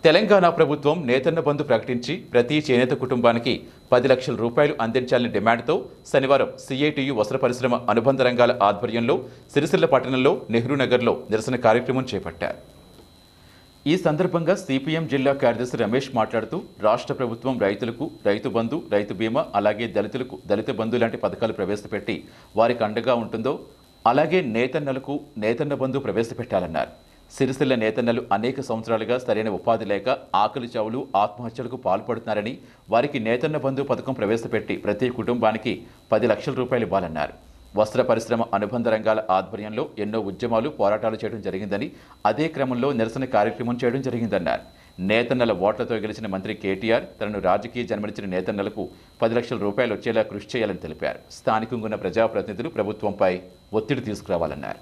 తెలంగాణ ప్రభుత్వం నేతన్న బంధు ప్రకటించి ప్రతి చేనేత కుటుంబానికి పది లక్షల రూపాయలు అందించాలని డిమాండ్తో శనివారం సిఐటియు వస్త్ర పరిశ్రమ అనుబంధ రంగాల ఆధ్వర్యంలో సిరిసిల్ల పట్టణంలో నెహ్రూ నగర్లో నిరసన కార్యక్రమం చేపట్టారు ఈ సందర్భంగా సిపిఎం జిల్లా కార్యదర్శి రమేష్ మాట్లాడుతూ రాష్ట్ర ప్రభుత్వం రైతులకు రైతు బంధు రైతు బీమా అలాగే దళితులకు దళిత బంధు లాంటి పథకాలు ప్రవేశపెట్టి వారికి అండగా ఉంటుందో అలాగే నేతన్నలకు నేతన్న బంధు ప్రవేశపెట్టాలన్నారు సిరిసిల్ల నేతన్నలు అనేక సంవత్సరాలుగా సరైన ఉపాధి లేక ఆకలి చావులు ఆత్మహత్యలకు పాల్పడుతున్నారని వారికి నేతన్న బంధు పథకం ప్రవేశపెట్టి ప్రతి కుటుంబానికి పది లక్షల రూపాయలు ఇవ్వాలన్నారు వస్త్ర పరిశ్రమ అనుబంధ రంగాల ఆధ్వర్యంలో ఎన్నో ఉద్యమాలు పోరాటాలు చేయడం జరిగిందని అదే క్రమంలో నిరసన కార్యక్రమం చేయడం జరిగిందన్నారు నేతన్నల ఓట్లతో గెలిచిన మంత్రి కేటీఆర్ తనను రాజకీయ జన్మనిచ్చిన నేతన్నలకు పది లక్షల రూపాయలు వచ్చేలా కృషి చేయాలని తెలిపారు స్థానికంగా ఉన్న ప్రజాప్రతినిధులు ప్రభుత్వంపై ఒత్తిడి తీసుకురావాలన్నారు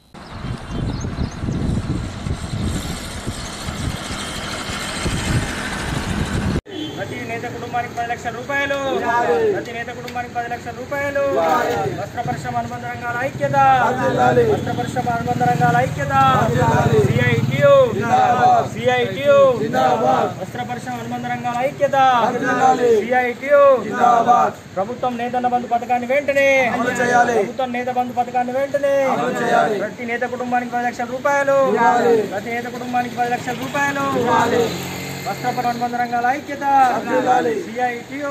ప్రతి నేత కుటుంబానికి పది లక్షల రూపాయలు ప్రతి నేత కుటుంబానికి పది లక్షల రూపాయలు వస్త్ర పరిశ్రమ అనుబంధ రంగాల ఐక్యత వస్త్ర పరిశ్రమ అనుబంధ రంగాల ఐక్యత సిఐటియు సిఐటియు వస్త్ర పరిశ్రమ అనుబంధ రంగాల ఐక్యత సిఐటియు ప్రభుత్వం నేతన్న బంధు పథకాన్ని వెంటనే ప్రభుత్వం నేత బంధు పథకాన్ని వెంటనే ప్రతి నేత కుటుంబానికి పది లక్షల రూపాయలు ప్రతి నేత కుటుంబానికి పది లక్షల రూపాయలు వస్త్ర అనుబంధ రంగాల ఐక్యత CITU.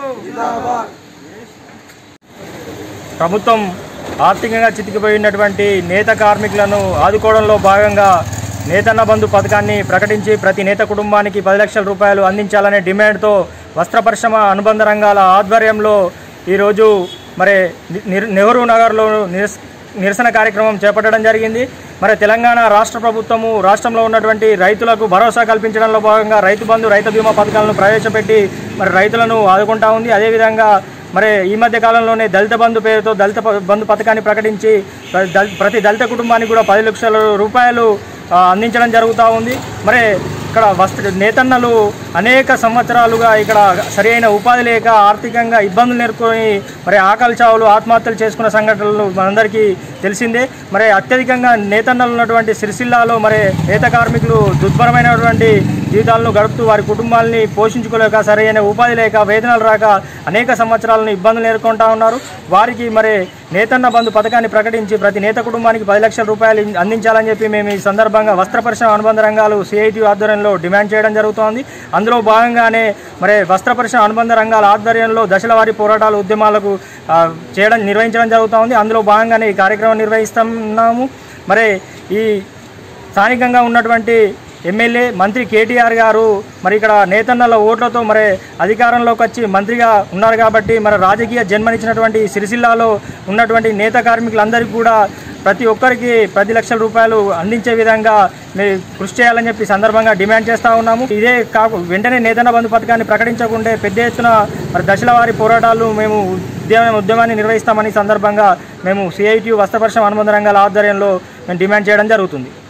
ప్రభుత్వం ఆర్థికంగా చితికిపోయినటువంటి నేత కార్మికులను ఆదుకోవడంలో భాగంగా నేతన్న బంధు పథకాన్ని ప్రకటించి ప్రతి నేత కుటుంబానికి పది లక్షల రూపాయలు అందించాలనే డిమాండ్తో వస్త్ర పరిశ్రమ అనుబంధ రంగాల ఆధ్వర్యంలో ఈరోజు మరి నిర్ నెహ్రూ నగర్లో నిరస నిరసన కార్యక్రమం చేపట్టడం జరిగింది మరి తెలంగాణ రాష్ట్ర ప్రభుత్వము రాష్ట్రంలో ఉన్నటువంటి రైతులకు భరోసా కల్పించడంలో భాగంగా రైతు బంధు రైతు బీమా పథకాలను ప్రవేశపెట్టి మరి రైతులను ఆదుకుంటా ఉంది అదేవిధంగా మరి ఈ మధ్య కాలంలోనే దళిత బంధు పేరుతో దళిత ప- బంధు పథకాన్ని ప్రకటించి ప్ర- దళ- ప్రతి దళిత కుటుంబానికి కూడా పది లక్షల రూపాయలు ఆ, అందించడం జరుగుతూ ఉంది మరి ఇక్కడ వస్త్ర నేతన్నలు అనేక సంవత్సరాలుగా ఇక్కడ సరైన ఉపాధి లేక ఆర్థికంగా ఇబ్బందులు నేర్కొని మరి ఆకలి చావులు ఆత్మహత్యలు చేసుకున్న సంఘటనలు మనందరికీ తెలిసిందే మరి అత్యధికంగా నేతన్నలు ఉన్నటువంటి సిరిసిల్లాలో మరి నేత కార్మికులు దుర్భరమైనటువంటి జీవితాలను గడుపుతూ వారి కుటుంబాలని పోషించుకోలేక సరైన ఉపాధి లేక వేతనాలు రాక అనేక సంవత్సరాలను ఇబ్బందులు ఎదుర్కొంటా ఉన్నారు వారికి మరి నేతన్న బంధు పథకాన్ని ప్రకటించి ప్రతి నేత కుటుంబానికి పది లక్షల రూపాయలు అందించాలని చెప్పి మేము ఈ సందర్భంగా వస్త్ర పరిశ్రమ అనుబంధ రంగాలు సిఐటి ఆధ్వర్యంలో డిమాండ్ చేయడం జరుగుతోంది అందులో భాగంగానే మరి వస్త్ర పరిశ్రమ అనుబంధ రంగాల ఆధ్వర్యంలో దశల వారీ పోరాటాలు ఉద్యమాలకు ఆ, చేయడం నిర్వహించడం జరుగుతోంది అందులో భాగంగానే ఈ కార్యక్రమం నిర్వహిస్తున్నాము మరి ఈ స్థానికంగా ఉన్నటువంటి ఎమ్మెల్యే మంత్రి కేటీఆర్ గారు మరి ఇక్కడ నేతన్నల ఓట్లతో మరి అధికారంలోకి వచ్చి మంత్రిగా ఉన్నారు కాబట్టి మరి రాజకీయ జన్మనిచ్చినటువంటి సిరిసిల్లాలో ఉన్నటువంటి నేత కార్మికులందరికీ కూడా ప్రతి ఒక్కరికి పది లక్షల రూపాయలు అందించే విధంగా మీరు కృషి చేయాలని చెప్పి సందర్భంగా డిమాండ్ చేస్తూ ఉన్నాము ఇదే కాకు వెంటనే నేతన్న బంధు పథకాన్ని ప్రకటించకుంటే పెద్ద ఎత్తున మరి దశల వారి పోరాటాలు మేము ఉద్యమ ఉద్యమాన్ని నిర్వహిస్తామని సందర్భంగా మేము సిఐటి వస్త్రపరిశ్రమ అనుబంధ రంగాల ఆధ్వర్యంలో మేము డిమాండ్ చేయడం జరుగుతుంది